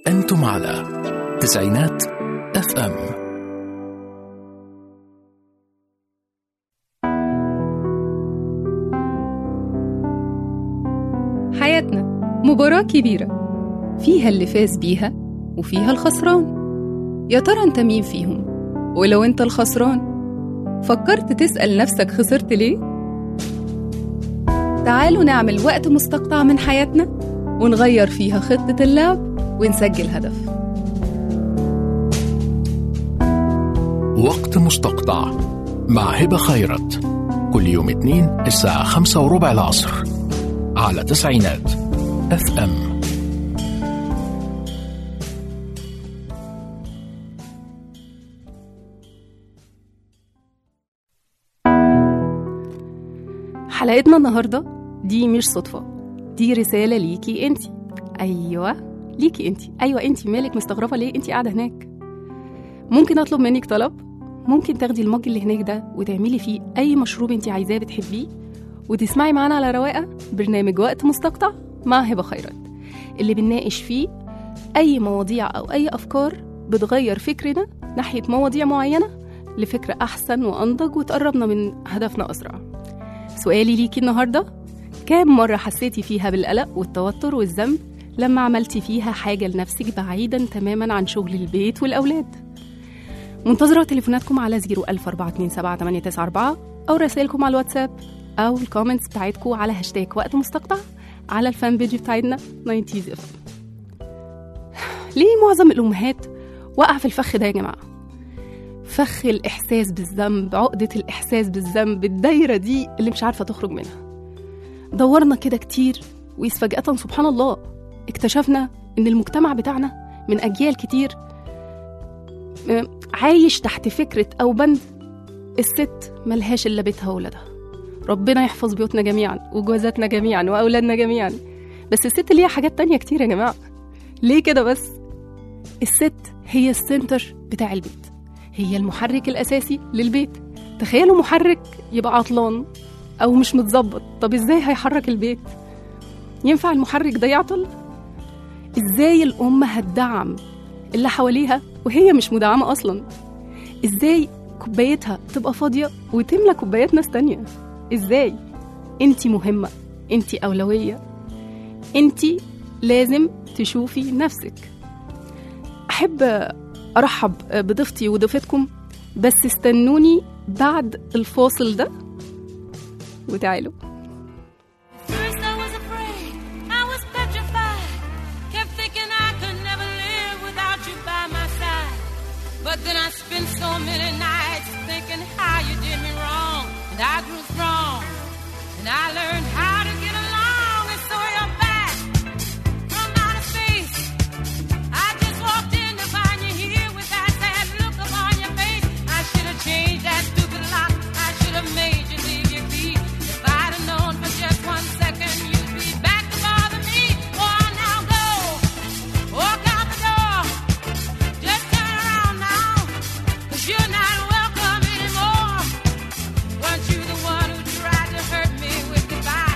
أنتم على تسعينات اف ام حياتنا مباراة كبيرة فيها اللي فاز بيها وفيها الخسران يا ترى انت مين فيهم ولو انت الخسران فكرت تسأل نفسك خسرت ليه؟ تعالوا نعمل وقت مستقطع من حياتنا ونغير فيها خطة اللعب ونسجل هدف وقت مستقطع مع هبة خيرت كل يوم اثنين الساعة خمسة وربع العصر على تسعينات اف ام حلقتنا النهاردة دي مش صدفة دي رسالة ليكي انتي أيوة ليكي انتي أيوة انتي مالك مستغربة ليه انتي قاعدة هناك ممكن أطلب منك طلب ممكن تاخدي المج اللي هناك ده وتعملي فيه أي مشروب انتي عايزاه بتحبيه وتسمعي معانا على رواقة برنامج وقت مستقطع مع هبة خيرت اللي بنناقش فيه أي مواضيع أو أي أفكار بتغير فكرنا ناحية مواضيع معينة لفكرة أحسن وأنضج وتقربنا من هدفنا أسرع سؤالي ليكي النهاردة كام مرة حسيتي فيها بالقلق والتوتر والذنب لما عملتي فيها حاجة لنفسك بعيدا تماما عن شغل البيت والأولاد منتظرة تليفوناتكم على 014278994 أو رسائلكم على الواتساب أو الكومنتس بتاعتكم على هاشتاج وقت مستقطع على الفان بيج بتاعتنا 90 اف ليه معظم الأمهات وقع في الفخ ده يا جماعة فخ الإحساس بالذنب عقدة الإحساس بالذنب الدايرة دي اللي مش عارفة تخرج منها دورنا كده كتير وفجأة سبحان الله اكتشفنا إن المجتمع بتاعنا من أجيال كتير م- عايش تحت فكرة أو بند الست ملهاش إلا بيتها وولادها ربنا يحفظ بيوتنا جميعا وجوازاتنا جميعا وأولادنا جميعا بس الست ليها حاجات تانية كتير يا جماعة ليه كده بس الست هي السنتر بتاع البيت هي المحرك الأساسي للبيت تخيلوا محرك يبقى عطلان أو مش متظبط طب إزاي هيحرك البيت ينفع المحرك ده يعطل إزاي الأم هتدعم اللي حواليها وهي مش مدعمة أصلا إزاي كوبايتها تبقى فاضية وتملى كوبايات ناس تانية إزاي انتي مهمة انتي أولوية انتي لازم تشوفي نفسك أحب أرحب بضيفتي وضيفتكم بس استنوني بعد الفاصل ده وتعالوا First I was afraid, I was petrified. Kept thinking I could never live without you by my side. But then I spent so many nights thinking how you did me wrong. And I grew strong. And I learned how to get along. And so you're back from outer space. I just walked in to find you here with that sad look upon your face. I should have changed that stupid lock. I should have made you leave your key. If I'd have known for just one second you'd be back to bother me. Oh, now go. Walk out the door. Just turn around now. Cause you're not welcome anymore. Weren't you the one who tried to hurt me with goodbye?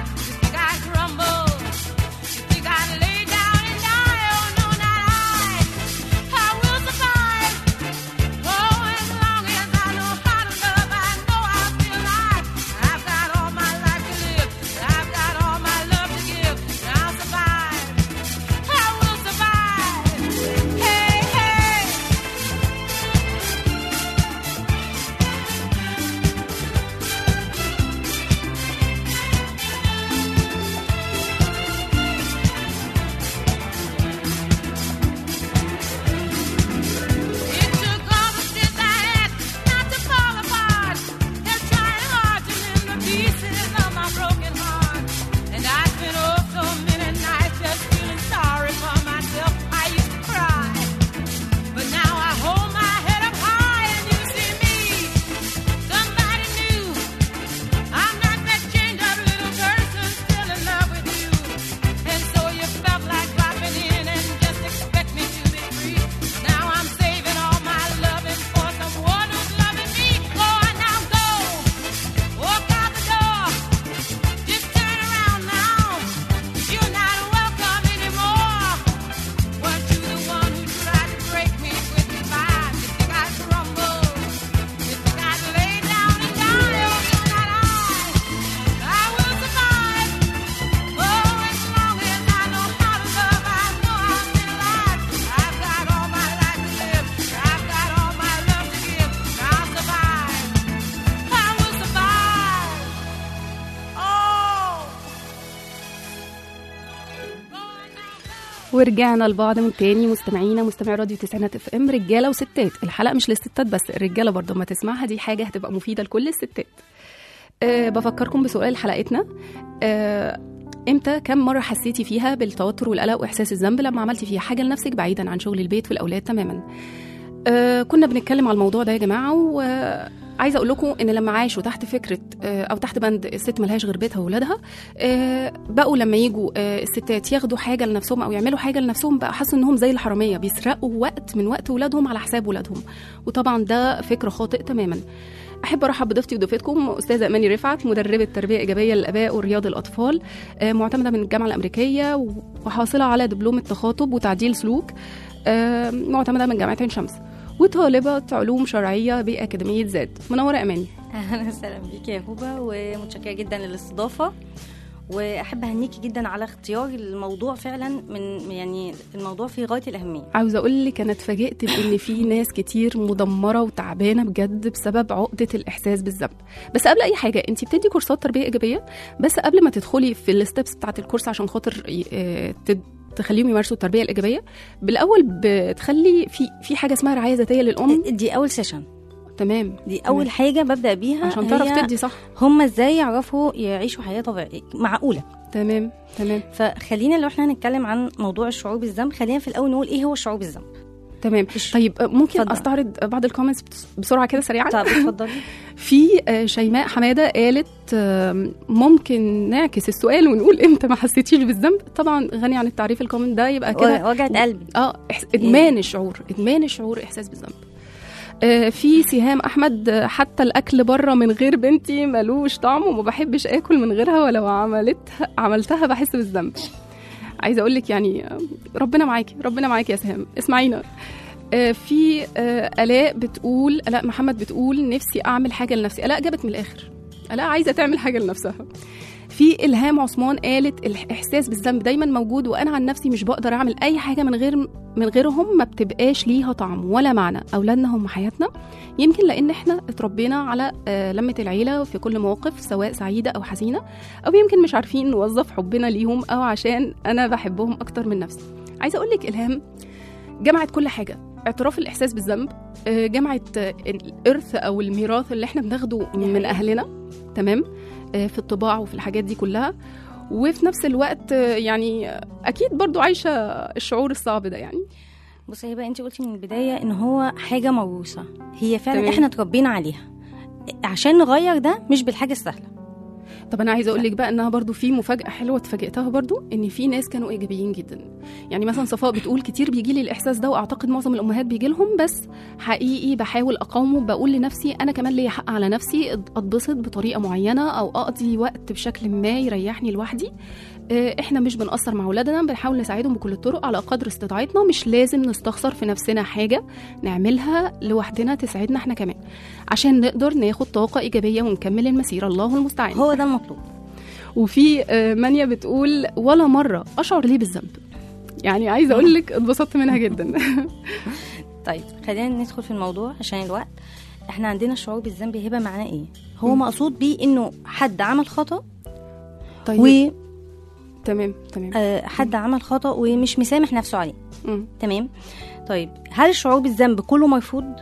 ورجعنا لبعض من تاني مستمعينا مستمعي راديو تسعينات اف ام رجاله وستات الحلقه مش للستات بس الرجاله برضه ما تسمعها دي حاجه هتبقى مفيده لكل الستات أه بفكركم بسؤال حلقتنا أه امتى كم مره حسيتي فيها بالتوتر والقلق واحساس الذنب لما عملتي فيها حاجه لنفسك بعيدا عن شغل البيت والاولاد تماما أه كنا بنتكلم على الموضوع ده يا جماعه وعايزه اقول لكم ان لما عاشوا تحت فكره آه، او تحت بند الست ملهاش غير بيتها واولادها آه، بقوا لما يجوا آه، الستات ياخدوا حاجه لنفسهم او يعملوا حاجه لنفسهم بقى حاسوا انهم زي الحراميه بيسرقوا وقت من وقت ولادهم على حساب ولادهم وطبعا ده فكر خاطئ تماما احب ارحب بضيفتي وضيفتكم استاذه اماني رفعت مدربه تربيه ايجابيه للاباء ورياض الاطفال آه، معتمده من الجامعه الامريكيه وحاصله على دبلوم التخاطب وتعديل سلوك آه، معتمده من جامعه عين شمس وطالبه علوم شرعيه باكاديميه زاد منوره اماني اهلا وسهلا بيك يا هوبا ومتشكره جدا للاستضافه واحب اهنيكي جدا على اختيار الموضوع فعلا من يعني الموضوع في غايه الاهميه عاوزه اقول لك انا اتفاجئت بان في ناس كتير مدمره وتعبانه بجد بسبب عقده الاحساس بالذنب بس قبل اي حاجه انت بتدي كورسات تربيه ايجابيه بس قبل ما تدخلي في الستبس بتاعه الكورس عشان خاطر آه، تد- تخليهم يمارسوا التربيه الايجابيه بالاول بتخلي في في حاجه اسمها رعايه ذاتيه للام دي اول سيشن تمام دي اول حاجه ببدا بيها عشان تعرف هي تدي صح هم ازاي يعرفوا يعيشوا حياه طبيعيه معقوله تمام تمام فخلينا لو احنا هنتكلم عن موضوع الشعور بالذنب خلينا في الاول نقول ايه هو الشعور بالذنب تمام الش- طيب آه، ممكن اتفضل. استعرض بعض الكومنتس بسرعه كده سريعا طب اتفضلي في آه، شيماء حماده قالت آه، ممكن نعكس السؤال ونقول امتى ما حسيتيش بالذنب طبعا غني عن التعريف الكومنت ده يبقى كده وجعت قلبي اه إحس... ادمان الشعور ادمان الشعور احساس بالذنب آه، في سهام احمد آه، حتى الاكل بره من غير بنتي ملوش طعم وما بحبش اكل من غيرها ولو عملتها عملتها بحس بالذنب عايزه اقول لك يعني آه، ربنا معاكي ربنا معاكي يا سهام اسمعينا آه، في آه، الاء بتقول الاء محمد بتقول نفسي اعمل حاجه لنفسي الاء جابت من الاخر الاء عايزه تعمل حاجه لنفسها في الهام عثمان قالت الاحساس بالذنب دايما موجود وانا عن نفسي مش بقدر اعمل اي حاجه من غير من غيرهم ما بتبقاش ليها طعم ولا معنى اولادنا هم حياتنا يمكن لان احنا اتربينا على آه، لمه العيله في كل مواقف سواء سعيده او حزينه او يمكن مش عارفين نوظف حبنا ليهم او عشان انا بحبهم اكتر من نفسي عايزه اقول لك الهام جمعت كل حاجه اعتراف الاحساس بالذنب آه، جمعت آه، الارث او الميراث اللي احنا بناخده من اهلنا تمام آه، في الطباع وفي الحاجات دي كلها وفي نفس الوقت آه، يعني آه، اكيد برضو عايشه الشعور الصعب ده يعني بصي هي بقى انت قلتي من البدايه ان هو حاجه موروثه هي فعلا تمام. احنا اتربينا عليها عشان نغير ده مش بالحاجه السهله طب انا عايزه اقول لك بقى انها برضو في مفاجاه حلوه اتفاجئتها برضو ان في ناس كانوا ايجابيين جدا يعني مثلا صفاء بتقول كتير بيجي لي الاحساس ده واعتقد معظم الامهات بيجي لهم بس حقيقي بحاول اقاومه بقول لنفسي انا كمان ليا حق على نفسي اتبسط بطريقه معينه او اقضي وقت بشكل ما يريحني لوحدي آه، احنا مش بنقصر مع اولادنا بنحاول نساعدهم بكل الطرق على قدر استطاعتنا مش لازم نستخسر في نفسنا حاجه نعملها لوحدنا تساعدنا احنا كمان عشان نقدر ناخد طاقه ايجابيه ونكمل المسيره الله المستعان هو ده المطلوب وفي آه، مانيا بتقول ولا مره اشعر ليه بالذنب يعني عايزه اقول لك اتبسطت منها جدا طيب خلينا ندخل في الموضوع عشان الوقت احنا عندنا الشعور بالذنب هبه معناه ايه هو مقصود بيه انه حد عمل خطا طيب تمام تمام وحد عمل خطا ومش مسامح نفسه عليه مم. تمام طيب هل الشعور بالذنب كله مرفوض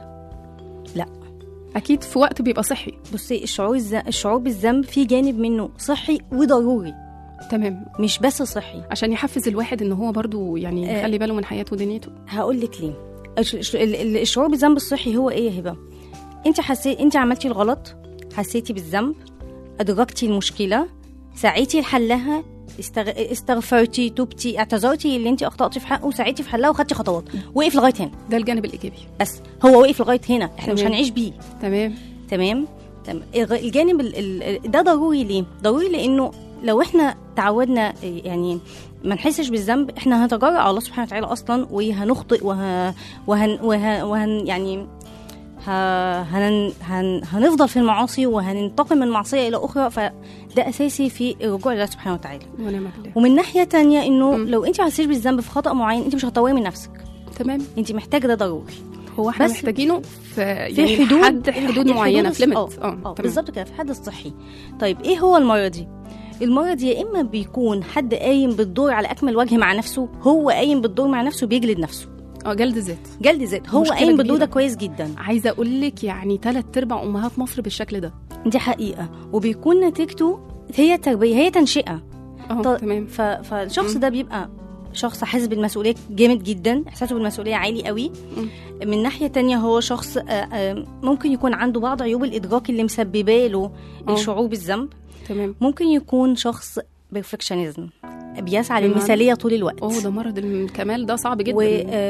اكيد في وقت بيبقى صحي بصي الشعور الز... الشعور بالذنب في جانب منه صحي وضروري تمام مش بس صحي عشان يحفز الواحد ان هو برضو يعني آه. يخلي باله من حياته ودنيته هقول لك ليه الش- الش- ال- ال- الشعور بالذنب الصحي هو ايه يا هبه انت حسيت انت عملتي الغلط حسيتي بالذنب ادركتي المشكله سعيتي لحلها استغ... استغفرتي توبتي اعتذرتي اللي انت اخطاتي في حقه وسعيتي في حلها وخدتي خطوات وقف لغايه هنا ده الجانب الايجابي بس هو وقف لغايه هنا احنا مش تمام. هنعيش بيه تمام تمام تمام الغ- الجانب ال- ال- ده ضروري ليه ضروري لانه لو احنا تعودنا يعني ما نحسش بالذنب احنا هنتجرأ على الله سبحانه وتعالى اصلا وهنخطئ وه وهن, وهن, وهن يعني ه- هن هن هنفضل في المعاصي وهننتقل من معصيه الى اخرى فده اساسي في الرجوع لله سبحانه وتعالى ونعم بالله ومن ناحيه تانية انه مم. لو انت ما حسيتيش بالذنب في خطا معين انت مش هتطوري من نفسك تمام انت محتاجه ده ضروري هو احنا بس محتاجينه في في يعني حدود حد حدود معينه في ليميت اه اه بالظبط كده في حد الصحي طيب ايه هو المره دي المرض يا اما بيكون حد قايم بالدور على اكمل وجه مع نفسه هو قايم بالدور مع نفسه بيجلد نفسه اه جلد ذات جلد ذات هو مشكلة قايم بالدور ده كبيرة. كويس جدا عايزه اقول لك يعني ثلاث ارباع امهات مصر بالشكل ده دي حقيقه وبيكون نتيجته هي تربيه هي تنشئه اه ط- تمام ف... فالشخص مم. ده بيبقى شخص حاسس بالمسؤوليه جامد جدا احساسه بالمسؤوليه عالي قوي من ناحيه تانية هو شخص آه، آه، ممكن يكون عنده بعض عيوب الادراك اللي مسببه له آه. الشعور بالذنب تمام ممكن يكون شخص بيرفكشنزم بيسعى بمعنى؟ للمثاليه طول الوقت اوه ده مرض الكمال ده صعب جدا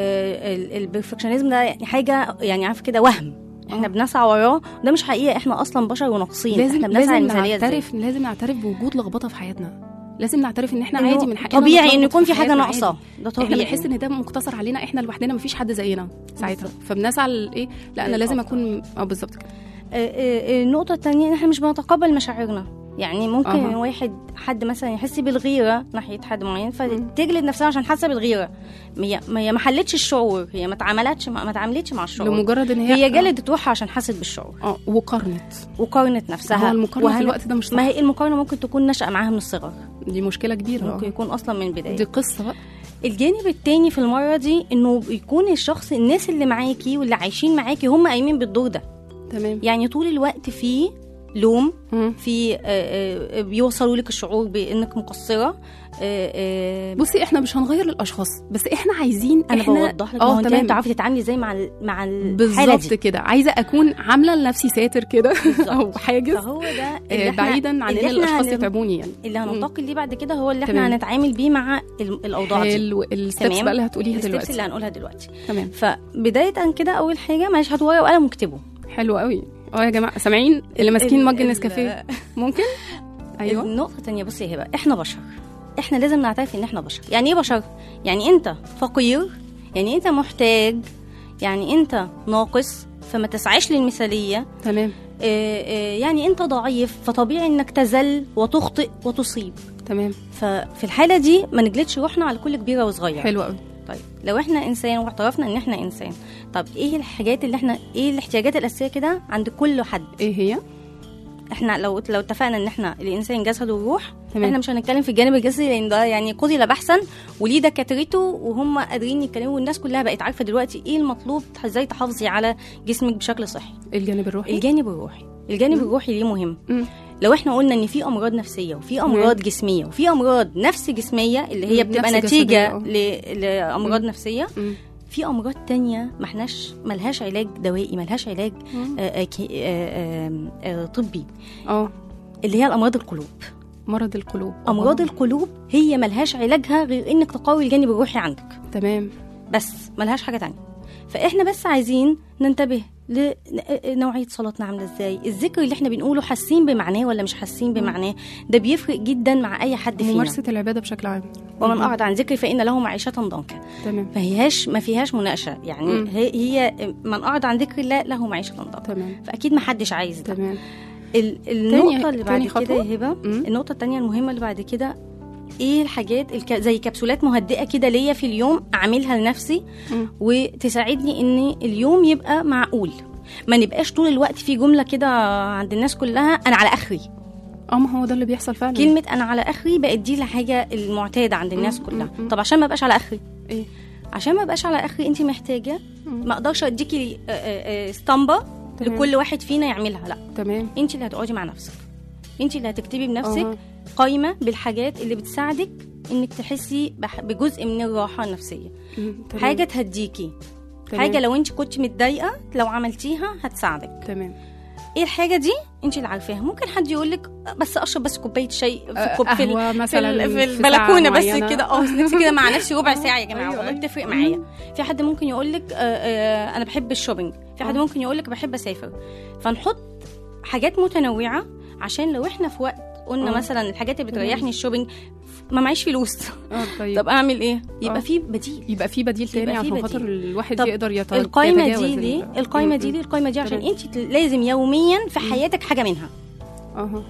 والبرفكشنزم ده يعني حاجه يعني عارف كده وهم احنا آه. بنسعى وراه ده مش حقيقه احنا اصلا بشر وناقصين لازم احنا بنسعى لازم للمثاليه ازاي نعترف لازم نعترف بوجود لخبطه في حياتنا لازم نعترف ان احنا إنه عادي من حقنا طبيعي نتلخبط ان يكون في حاجه حياتنا ناقصه عادي. ده احنا طبيعي بنحس ان ده مقتصر علينا احنا لوحدنا مفيش حد زينا ساعتها فبنسعى لايه لا انا لازم بالظبط. اكون اه بالظبط كده آه، آه، النقطة التانية إن إحنا مش بنتقبل مشاعرنا يعني ممكن أها. أه. واحد حد مثلا يحس بالغيرة ناحية حد معين فتجلد نفسها عشان حاسة بالغيرة هي ما هي ما حلتش الشعور هي ما اتعاملتش ما ما اتعاملتش مع الشعور لمجرد ان هي هي جلدت روحها عشان حست بالشعور اه وقارنت وقارنت نفسها هو المقارنه في وهل- الوقت ده مش صح ما هي المقارنة ممكن تكون نشأة معاها من الصغر دي مشكله كبيره ممكن آه. يكون أصلا من البداية دي قصه بقى الجانب التاني في المرة دي إنه يكون الشخص الناس اللي معاكي واللي عايشين معاكي هم قايمين بالدور ده تمام يعني طول الوقت في لوم مم. في آه، آه، بيوصلوا لك الشعور بانك مقصره آه، آه، بصي احنا مش هنغير الاشخاص بس احنا عايزين انا احنا بوضح لك ما اه هو انت تمام بتعرفي تتعاملي ازاي مع ال- مع الحاله بالظبط دي كده عايزه اكون عامله لنفسي ساتر كده بالظبط. او حاجز فهو ده اللي آه، احنا- بعيدا عن اللي ان احنا الاشخاص هن- يتعبوني يعني اللي مم. هننتقل ليه بعد كده هو اللي احنا تمام. هنتعامل بيه مع ال- الاوضاع دي حلو الستبس تمام. بقى اللي هتقوليها الستبس دلوقتي اللي هنقولها دلوقتي تمام فبدايه كده اول حاجه معلش هاتوا ورقه وقلم واكتبوا حلو قوي اه يا جماعه سامعين اللي ماسكين ال- مج ال- النسكافيه ممكن ايوه النقطة التانية بصي يا هبة احنا بشر احنا لازم نعترف ان احنا بشر يعني ايه بشر؟ يعني انت فقير يعني انت محتاج يعني انت ناقص فما تسعاش للمثالية تمام اه، اه، يعني انت ضعيف فطبيعي انك تزل وتخطئ وتصيب تمام ففي الحالة دي ما نجلدش روحنا على كل كبيرة وصغيرة حلو قوي طيب لو احنا انسان واعترفنا ان احنا انسان طب ايه الحاجات اللي احنا ايه الاحتياجات الاساسيه كده عند كل حد ايه هي احنا لو لو اتفقنا ان احنا الانسان جسد وروح تمام. احنا مش هنتكلم في الجانب الجسدي لان ده يعني قتل بحثا وليه دكاترته وهم قادرين يتكلموا والناس كلها بقت عارفه دلوقتي ايه المطلوب ازاي تحافظي على جسمك بشكل صحي الجانب الروحي الجانب الروحي الجانب الروحي ليه مهم مم. لو احنا قلنا ان في امراض نفسيه وفي امراض جسميه وفي امراض نفس جسميه اللي هي مم، بتبقى نفس نتيجه جسدية، ل... لامراض نفسيه مم. في امراض تانية ما احناش ملهاش علاج دوائي ملهاش علاج آه آه كي- آه آه آه طبي اه اللي هي الامراض القلوب مرض القلوب امراض آه. القلوب هي ملهاش علاجها غير انك تقوي الجانب الروحي عندك تمام بس ملهاش حاجه تانية فاحنا بس عايزين ننتبه لنوعيه صلاتنا عامله ازاي الذكر اللي احنا بنقوله حاسين بمعناه ولا مش حاسين بمعناه ده بيفرق جدا مع اي حد فينا ممارسه العباده بشكل عام ومن مم. اعرض عن ذكري فان له معيشه ضنكا تمام ما هياش ما فيهاش مناقشه يعني مم. هي, هي من اعرض عن ذكر الله له معيشه ضنكا تمام فاكيد ما حدش عايز ده تمام ال- النقطه اللي تاني بعد كده خطوة؟ يا هبه مم. النقطه التانية المهمه اللي بعد كده ايه الحاجات الك... زي كبسولات مهدئه كده ليا في اليوم اعملها لنفسي مم. وتساعدني ان اليوم يبقى معقول ما نبقاش طول الوقت في جمله كده عند الناس كلها انا على اخري اه ما هو ده اللي بيحصل فعلا كلمه انا على اخري بقت دي الحاجه المعتاده عند الناس مم، كلها مم، مم. طب عشان ما ابقاش على اخري ايه عشان ما ابقاش على اخري انت محتاجه مم. ما اقدرش اديكي آه، آه، آه، اسطمبه تمام. لكل واحد فينا يعملها لا تمام انت اللي هتقعدي مع نفسك انت اللي هتكتبي بنفسك أها. قايمه بالحاجات اللي بتساعدك انك تحسي بح- بجزء من الراحه النفسيه مم. تمام. حاجه تهديكي تمام. حاجه لو انت كنت متضايقه لو عملتيها هتساعدك تمام ايه الحاجه دي انت اللي عارفاها ممكن حد يقول لك بس اشرب بس كوبايه شاي في آه، كوب في ال- قهوة في, مثلاً ال- في في البلكونه ساعة بس معينة. كده اه نفسي كده مع نفسي ربع ساعه يا جماعه أيوة، والله أيوة. بتفرق معايا في حد ممكن يقول لك انا بحب الشوبينج في حد آه. ممكن يقول لك بحب اسافر فنحط حاجات متنوعه عشان لو احنا في وقت قلنا آه. مثلا الحاجات اللي بتريحني الشوبينج ما معيش فلوس اه طيب طب اعمل ايه يبقى آه. في بديل يبقى في بديل تاني يبقى في عشان بديل. خاطر الواحد طب يقدر يت- القايمه يتجاوز دي ال- ليه القايمه دي مم. ليه القايمه دي عشان تمام. انت لازم يوميا في حياتك حاجه منها اها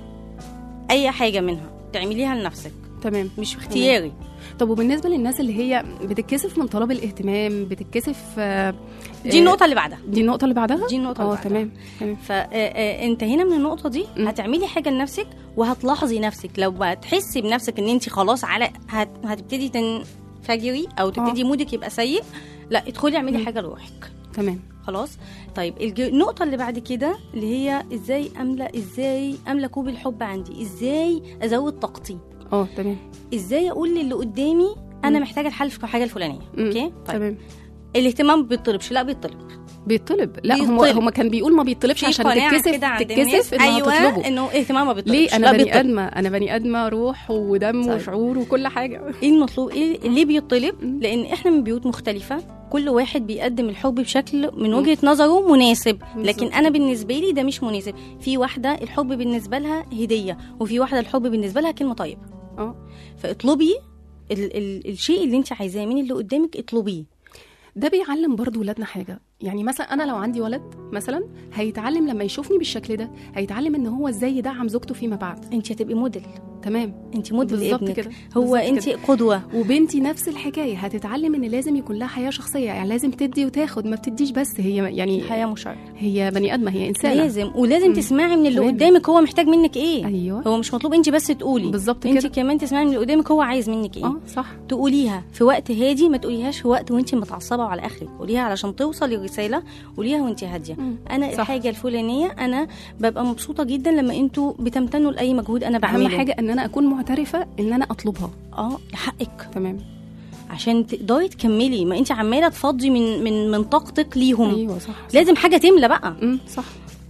اي حاجه منها تعمليها لنفسك تمام مش اختياري طب وبالنسبه للناس اللي هي بتتكسف من طلب الاهتمام بتتكسف آه، دي آه، النقطه اللي بعدها دي النقطه اللي بعدها دي النقطه اللي اه بعدها تمام تمام فانتهينا من النقطه دي مم. هتعملي حاجه لنفسك وهتلاحظي نفسك لو هتحسي بنفسك ان انت خلاص على هت... هتبتدي تنفجري او تبتدي مودك يبقى سيء لا ادخلي اعملي مم. حاجه لروحك تمام خلاص طيب الج- النقطة اللي بعد كده اللي هي ازاي املى ازاي املى كوب الحب عندي ازاي ازود طاقتي اه تمام ازاي اقول للي قدامي انا مم. محتاجة الحل في الحاجة الفلانية مم. اوكي طيب تمام الاهتمام ما بيطلبش لا بيطلب بيطلب لا هم بيطلب. هم كان بيقول ما بيطلبش في عشان قناعة تتكسف كده عند الناس تتكسف انها ايوه تطلبه انه اهتمام ما بيطلبش ليه انا لا بني بيطلب. ادمه انا بني ادمه روح ودم طيب. وشعور وكل حاجه ايه المطلوب ايه اللي بيطلب مم. لان احنا من بيوت مختلفه كل واحد بيقدم الحب بشكل من وجهه نظره مناسب لكن بالظبط. انا بالنسبه لي ده مش مناسب في واحده الحب بالنسبه لها هديه وفي واحده الحب بالنسبه لها كلمه طيبه اه فاطلبي ال- ال- الشيء اللي انت عايزاه من اللي قدامك اطلبيه ده بيعلم برضو ولادنا حاجه يعني مثلا انا لو عندي ولد مثلا هيتعلم لما يشوفني بالشكل ده هيتعلم ان هو ازاي يدعم زوجته فيما بعد انت هتبقي موديل تمام انت موديل بالظبط لابنك كده هو بالظبط انت كده. قدوه وبنتي نفس الحكايه هتتعلم ان لازم يكون لها حياه شخصيه يعني لازم تدي وتاخد ما بتديش بس هي يعني الحياه مشاركه هي بني ادمه هي انسانه لازم ولازم مم. تسمعي من اللي تمام. قدامك هو محتاج منك ايه ايوه هو مش مطلوب انت بس تقولي بالظبط انت كده كمان تسمعي من اللي قدامك هو عايز منك ايه اه صح تقوليها في وقت هادي ما تقوليهاش في وقت وانت متعصبه وعلى اخرك قوليها علشان توصل الرساله قوليها وانت هاديه مم. انا صح. الحاجه الفلانيه انا ببقى مبسوطه جدا لما انتوا بتمتنوا لاي مجهود انا بعمله اهم حاجه ان انا اكون معترفه ان انا اطلبها اه حقك تمام عشان تقدري تكملي ما انت عماله تفضي من من من طاقتك ليهم ايوه صح, صح. لازم حاجه تملى بقى امم صح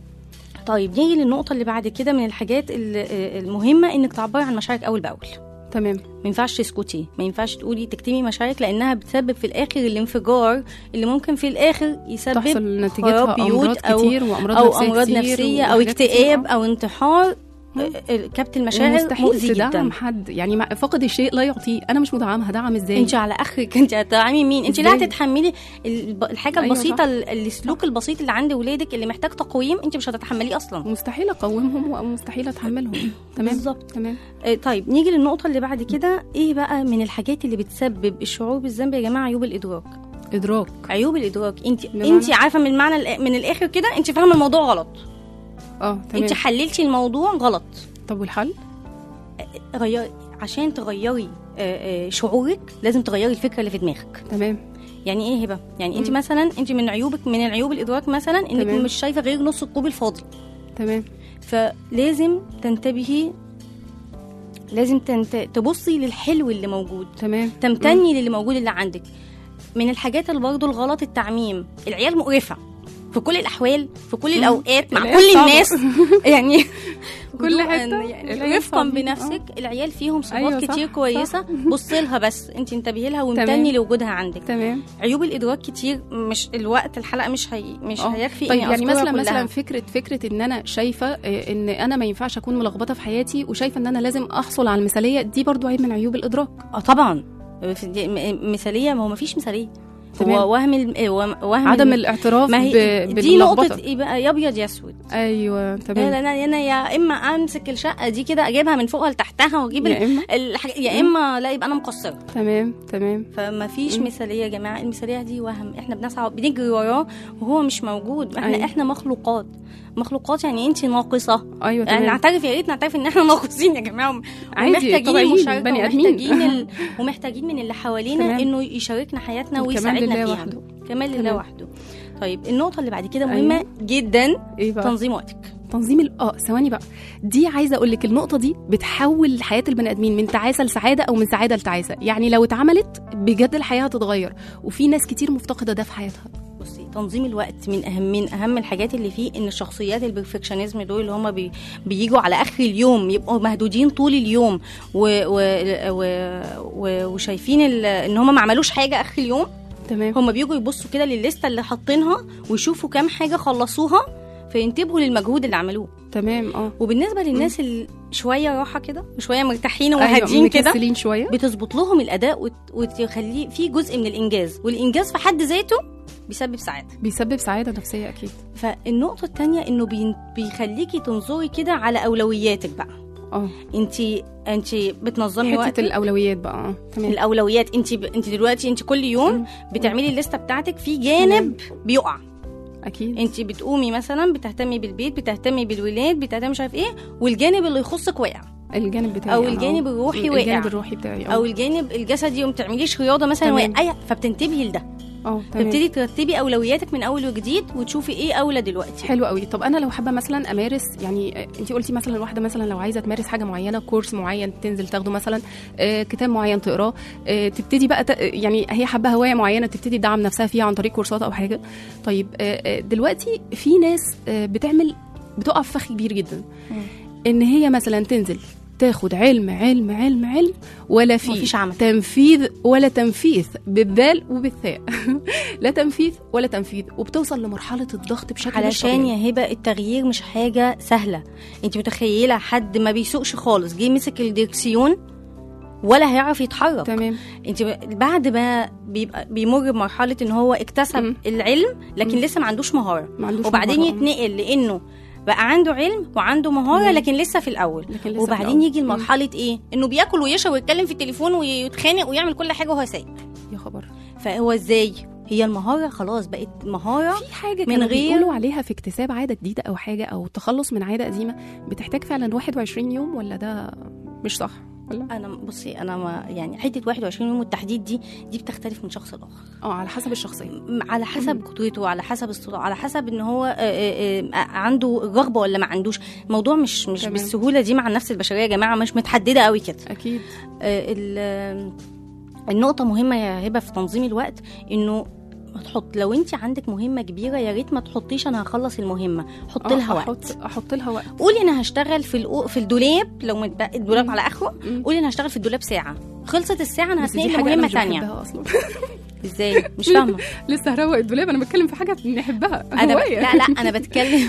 طيب نيجي للنقطه اللي بعد كده من الحاجات ال- المهمه انك تعبري عن مشاعرك اول باول تمام ما ينفعش تسكتي ما ينفعش تقولي تكتمي مشاعرك لانها بتسبب في الاخر الانفجار اللي ممكن في الاخر يسبب تحصل نتيجتها خراب بيوت امراض أو- كتير وامراض او نفسيه امراض كتير نفسيه او وحاجات كتير. اكتئاب آه. او انتحار مم. آه، آه، كبت المشاعر مستحيل مؤذي تدعم جدا حد يعني مع- فاقد الشيء لا يعطيه انا مش مدعمه هدعم ازاي انت على اخرك انت هتدعمي مين انت لا إزاي؟ هتتحملي الب- الحاجه أيوة البسيطه صح. ال- السلوك البسيط اللي عند ولادك اللي محتاج تقويم انت مش هتتحمليه اصلا مستحيل اقومهم ومستحيل اتحملهم تمام بالظبط. تمام آه، طيب نيجي للنقطه اللي بعد كده ايه بقى من الحاجات اللي بتسبب الشعور بالذنب يا جماعه عيوب الادراك ادراك عيوب الادراك انت بمعنى؟ انت عارفه من معنى الآ- من الاخر كده انت فاهمه الموضوع غلط اه تمام انت حللتي الموضوع غلط طب والحل غيري عشان تغيري آه، آه، شعورك لازم تغيري الفكره اللي في دماغك تمام يعني ايه هبه يعني انت مم. مثلا انت من عيوبك من العيوب الادراك مثلا انك تمام. مش شايفه غير نص الكوب الفاضي تمام فلازم تنتبهي لازم تنت... تبصي للحلو اللي موجود تمام تمتني للي موجود اللي عندك من الحاجات اللي برضه الغلط التعميم العيال مقرفه في كل الاحوال في كل الاوقات مع العيال كل صعبة. الناس يعني كل بدون حتة أن- يعني العيال رفقا صعبين. بنفسك العيال فيهم صفات أيوة صح، كتير صح. كويسه بصي لها بس انت انتبهي لها تمام. وامتني لوجودها عندك تمام عيوب الادراك كتير مش الوقت الحلقه مش هي مش آه. هيكفي طيب إني يعني أذكرها مثلا كلها. مثلا فكره فكره ان انا شايفه آه، ان انا ما ينفعش اكون ملخبطه في حياتي وشايفه ان انا لازم احصل على المثاليه دي برضو عيب من عيوب الادراك اه طبعا في دي- م- مثاليه ما هو ما فيش مثاليه تمام. هو وهم ال- وهم عدم ال- الاعتراف ما هي ب- دي نقطه باللخبطه ايه بقى يا ابيض يا اسود ايوه تمام انا انا أنا يا اما امسك الشقه دي كده اجيبها من فوقها لتحتها واجيب يا اما الحاجة يا اما لا يبقى انا مقصره تمام تمام فما فيش مم. مثاليه يا جماعه المثاليه دي وهم احنا بنسعى بنجري وراه وهو مش موجود احنا أيوة. احنا مخلوقات مخلوقات يعني انت ناقصه ايوه يعني تمام نعترف يا ريت نعترف ان احنا ناقصين يا جماعه عادي، ومحتاجين طبيعيين، المشاركه بني آدمين. ومحتاجين ال... ومحتاجين من اللي حوالينا تمام. انه يشاركنا حياتنا الكمال ويساعدنا لله فيها وحده. كمال لله تمام. وحده طيب النقطه اللي بعد كده مهمه أيوة. جدا ايه بقى تنظيم وقتك تنظيم ال- اه ثواني بقى دي عايزه اقول لك النقطه دي بتحول حياه البني ادمين من تعاسه لسعاده او من سعاده لتعاسه يعني لو اتعملت بجد الحياه هتتغير وفي ناس كتير مفتقده ده في حياتها بصي تنظيم الوقت من اهم من اهم الحاجات اللي فيه ان الشخصيات البرفكشنزم دول اللي هم بي بيجوا على اخر اليوم يبقوا مهدودين طول اليوم و و و و وشايفين ال- ان هم ما عملوش حاجه اخر اليوم تمام هم بيجوا يبصوا كده للليسته اللي حاطينها ويشوفوا كام حاجه خلصوها فينتبهوا للمجهود اللي عملوه تمام اه وبالنسبه للناس اللي شويه راحه كده وشويه مرتاحين أيوة، وهادين كده مكسلين شويه بتظبط لهم الاداء وت- وتخليه في جزء من الانجاز والانجاز في حد ذاته بيسبب سعاده بيسبب سعاده نفسيه اكيد فالنقطه الثانيه انه بين- بيخليكي تنظري كده على اولوياتك بقى اه انت انت بتنظمي حته وقتك الاولويات بقى اه تمام الاولويات انت ب... انت دلوقتي انت كل يوم مم. بتعملي الليسته بتاعتك في جانب بيقع اكيد انت بتقومي مثلا بتهتمي بالبيت بتهتمي بالولاد بتهتمي مش عارف ايه والجانب اللي يخصك واقع الجانب بتاعي أو أنا الجانب أهو. الروحي واقع. الجانب الروحي بتاعي او الجانب الجسدي وما بتعمليش رياضه مثلا تمام. واقع فبتنتبهي لده اه تمام تبتدي ترتبي اولوياتك من اول وجديد وتشوفي ايه اولى دلوقتي حلو قوي طب انا لو حابه مثلا امارس يعني انت قلتي مثلا واحده مثلا لو عايزه تمارس حاجه معينه كورس معين تنزل تاخده مثلا آه، كتاب معين تقراه آه، تبتدي بقى ت... يعني هي حابه هوايه معينه تبتدي تدعم نفسها فيها عن طريق كورسات او حاجه طيب آه، آه، دلوقتي في ناس آه، بتعمل بتقع في فخ كبير جدا ان هي مثلا تنزل تاخد علم علم علم علم ولا في مفيش عمل. تنفيذ ولا تنفيذ بالذال وبالثاء لا تنفيذ ولا تنفيذ وبتوصل لمرحله الضغط بشكل مش علشان طبيعي. يا هبه التغيير مش حاجه سهله انت متخيله حد ما بيسوقش خالص جه مسك الدركسيون ولا هيعرف يتحرك تمام انت ب- بعد ما بيبقى بيمر بمرحله ان هو اكتسب مم. العلم لكن مم. لسه ما عندوش مهاره ما عندوش وبعدين مهارة. يتنقل لانه بقى عنده علم وعنده مهاره مم. لكن لسه في الاول لكن لسه في وبعدين الأول. يجي مم. لمرحله ايه انه بياكل ويشرب ويتكلم في التليفون ويتخانق ويعمل كل حاجه وهو سايق يا خبر فهو ازاي هي المهاره خلاص بقت مهاره في حاجه من كانوا غير- بيقولوا عليها في اكتساب عاده جديده او حاجه او تخلص من عاده قديمه بتحتاج فعلا 21 يوم ولا ده مش صح ولا انا بصي انا ما يعني حته 21 يوم والتحديد دي دي بتختلف من شخص لاخر اه على حسب الشخصيه م- على حسب قدرته على حسب استطاعته على حسب ان هو آه، آه، آه، عنده الرغبه ولا ما عندوش الموضوع مش مش تمام. بالسهوله دي مع النفس البشريه يا جماعه مش متحدده قوي كده اكيد آه، ال- آه، النقطه مهمه يا هبه في تنظيم الوقت انه ما تحط لو انت عندك مهمه كبيره يا ريت ما تحطيش انا هخلص المهمه حط آه، لها وقت احط احط لها وقت قولي انا هشتغل في الأو... في الدولاب لو متبقى الدولاب مم. على اخره مم. قولي انا هشتغل في الدولاب ساعه خلصت الساعه انا بس دي هتنقل حاجه انا لمهمه مش ثانيه بحبها اصلا ازاي مش فاهمه لسه هروق الدولاب انا بتكلم في حاجه نحبها انا ب... هواية. لا لا انا بتكلم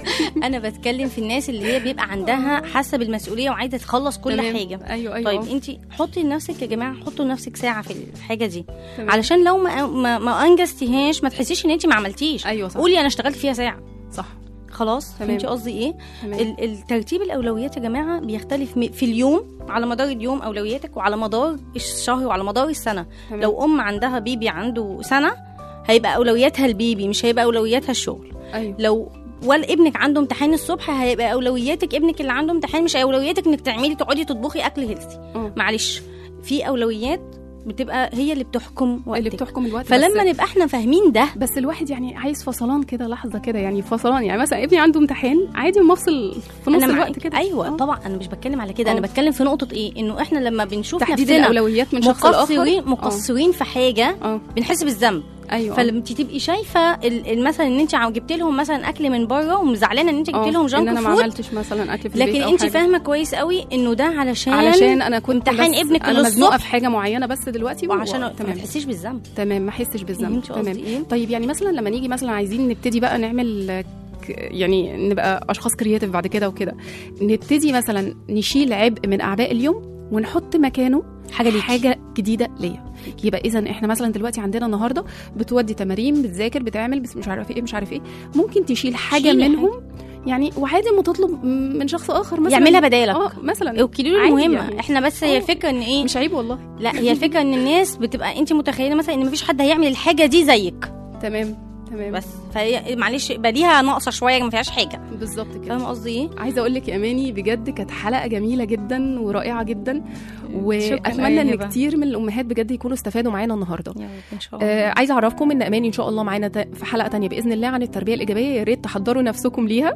انا بتكلم في الناس اللي هي بيبقى عندها حاسه بالمسؤوليه وعايزه تخلص كل تمام. حاجه ايوه ايوه طيب انت حطي لنفسك يا جماعه حطوا لنفسك ساعه في الحاجه دي تمام. علشان لو ما ما, ما انجزتيهاش ما تحسيش ان انت ما عملتيش ايوه صح قولي انا اشتغلت فيها ساعه صح خلاص تمام. فهمتي قصدي ايه تمام ال- الترتيب الاولويات يا جماعه بيختلف م- في اليوم على مدار اليوم اولوياتك وعلى مدار الشهر وعلى مدار السنه تمام. لو ام عندها بيبي عنده سنه هيبقى اولوياتها البيبي مش هيبقى اولوياتها الشغل ايوه لو ولا ابنك عنده امتحان الصبح هيبقى اولوياتك ابنك اللي عنده امتحان مش اولوياتك انك تعملي تقعدي تطبخي اكل هيلثي اه معلش في اولويات بتبقى هي اللي بتحكم وقتك اللي بتحكم الوقت فلما بس نبقى احنا فاهمين ده بس الواحد يعني عايز فصلان كده لحظه كده يعني فصلان يعني مثلا ابني عنده امتحان عادي ما افصل في نص انا الوقت معاك. كده ايوه آه. طبعا انا مش بتكلم على كده آه. انا بتكلم في نقطه ايه انه احنا لما بنشوف تحديد نفسنا الاولويات من شخص لاخر مقصرين آه. مقصرين في حاجه اه بنحس بالذنب ايوه فلما انت تبقي شايفه ال- ال- مثلا ان انت عم جبت لهم مثلا اكل من بره ومزعلانه ان انت جبت آه، لهم ان جانك انا ما فود عملتش مثلا اكل في البيت لكن أو انت حاجة. فاهمه كويس قوي انه ده علشان علشان انا كنت امتحان بس ابنك انا اللي مزنوقه الصبح. في حاجه معينه بس دلوقتي وعشان و... ما تمام تحسيش بالذنب تمام ما احسش بالذنب فهمتي قصدي تمام إيه؟ طيب يعني مثلا لما نيجي مثلا عايزين نبتدي بقى نعمل آه، ك- يعني نبقى اشخاص كرياتيف بعد كده وكده نبتدي مثلا نشيل عبء من اعباء اليوم ونحط مكانه حاجه ليكي حاجه جديده ليا يبقى اذا احنا مثلا دلوقتي عندنا النهارده بتودي تمارين بتذاكر بتعمل بس مش عارفه ايه مش عارف ايه ممكن تشيل حاجه شيلي منهم يعني وعادي ما تطلب من شخص اخر مثلا يعملها بدالك اه مثلا اوكي له عادي المهمه يعني. احنا بس هي آه. الفكره ان ايه مش عيب والله لا هي الفكره ان الناس بتبقى انت متخيله مثلا ان مفيش حد هيعمل الحاجه دي زيك تمام تمام بس فهي معلش يبقى ليها ناقصه شويه ما فيهاش حاجه بالظبط كده فاهمه قصدي ايه عايزه اقول لك يا اماني بجد كانت حلقه جميله جدا ورائعه جدا شكراً واتمنى يا ان هبة. كتير من الامهات بجد يكونوا استفادوا معانا النهارده يا رب ان شاء الله آه عايزه اعرفكم ان اماني ان شاء الله معانا تا- في حلقه تانية باذن الله عن التربيه الايجابيه يا ريت تحضروا نفسكم ليها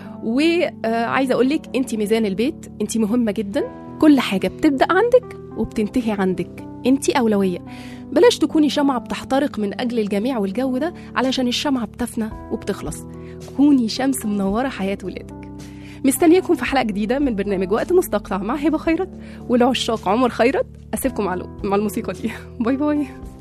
وعايزه اقول لك انت ميزان البيت انت مهمه جدا كل حاجه بتبدا عندك وبتنتهي عندك انت اولويه بلاش تكوني شمعة بتحترق من أجل الجميع والجو ده علشان الشمعة بتفنى وبتخلص كوني شمس منورة حياة ولادك مستنياكم في حلقة جديدة من برنامج وقت مستقطع مع هبة خيرت والعشاق عمر خيرت أسيبكم مع الو- مع الموسيقى دي باي باي